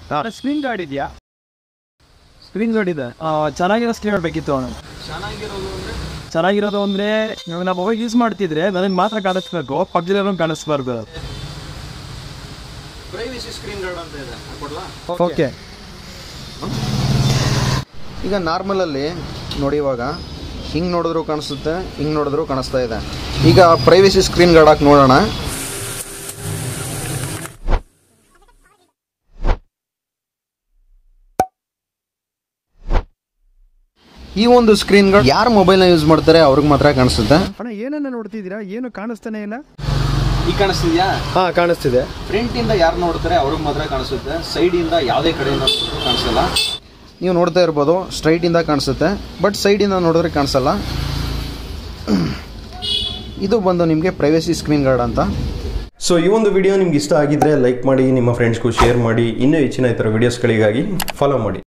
screen guard ಇದೆಯಾ screen guard ಇದೆ ಆ, ಚೆನ್ನಾಗಿರೋ ಸ್ಕ್ರೀನ್ ಗಾರ್ಡ್ ಬೇಕಿತ್ತು ಅವನು ಚೆನ್ನಾಗಿರೋದು ಅಂದರೆ ಇವಾಗ ನಾವು ಮೊಬೈಲ್ ಯೂಸ್ ಮಾಡ್ತಿದ್ರೆ ನನಗೆ ಮಾತ್ರ ಕಾಣಿಸ್ಬೇಕು ಪಕ್ಕದಲ್ಲಿರೋ ಕಾಣಿಸ್ಬಾರ್ದು ಪ್ರೈವೇಸಿ ಸ್ಕ್ರೀನ್ ಗಾರ್ಡ್ ಅಂತ ಇದೆ ಕೊಡ್ಲಾ ಓಕೆ ಈಗ ನಾರ್ಮಲಲ್ಲಿ ನೋಡಿ ಇವಾಗ ಹಿಂಗೆ ನೋಡಿದ್ರು ಕಾಣಿಸುತ್ತೆ ಹಿಂಗೆ ನೋಡಿದ್ರು ಕಾಣಿಸ್ತಾ ಇದೆ ಈಗ ಪ್ರೈವೇಸಿ ಸ್ಕ್ರೀನ್ ಗಾರ್ಡ್ ಹಾಕಿ ನೋಡೋಣ ಈ ಒಂದು ಸ್ಕ್ರೀನ್ ಗಾರ್ಡ್ ಯಾರು ಮೊಬೈಲ್ನ ಯೂಸ್ ಮಾಡ್ತಾರೆ ಅವ್ರಿಗೆ ಮಾತ್ರ ಕಾಣಿಸುತ್ತೆ ಅಣ್ಣ ಏನನ್ನ ನೋಡ್ತಿದ್ದೀರಾ ಏನು ಕಾಣಿಸ್ತಾನೆ ಇಲ್ಲ ಈಗ ಕಾಣಿಸ್ತಿದ್ಯಾ ಹಾಂ ಕಾಣಿಸ್ತಿದೆ ಫ್ರಂಟ್ ಇಂದ ಯಾರು ನೋಡ್ತಾರೆ ಅವ್ರಿಗೆ ಮಾತ್ರ ಕಾಣಿಸುತ್ತೆ ಸೈಡ್ ಇಂದ ಯಾವುದೇ ಕಡೆಯಿಂದ ಕಾಣಿಸಲ್ಲ ನೀವು ನೋಡ್ತಾ ಇರ್ಬೋದು ಸ್ಟ್ರೈಟ್ ಇಂದ ಕಾಣಿಸುತ್ತೆ ಬಟ್ ಸೈಡ್ ಇಂದ ನೋಡಿದ್ರೆ ಕಾಣಿಸಲ್ಲ ಇದು ಬಂದು ನಿಮಗೆ ಪ್ರೈವೇಸಿ ಸ್ಕ್ರೀನ್ ಗಾರ್ಡ್ ಅಂತ ಸೊ ಈ ಒಂದು ವಿಡಿಯೋ ನಿಮ್ಗೆ ಇಷ್ಟ ಆಗಿದ್ರೆ ಲೈಕ್ ಮಾಡಿ ನಿಮ್ಮ ಫ್ರೆಂಡ್ಸ್ಗೂ ಶೇರ್ ಮಾಡಿ ಇನ್ನೂ ಹೆಚ್ಚಿನ ಈ ಥರ ವಿಡಿಯೋಸ್ಗಳಿಗಾಗಿ ಫಾಲೋ ಮಾಡಿ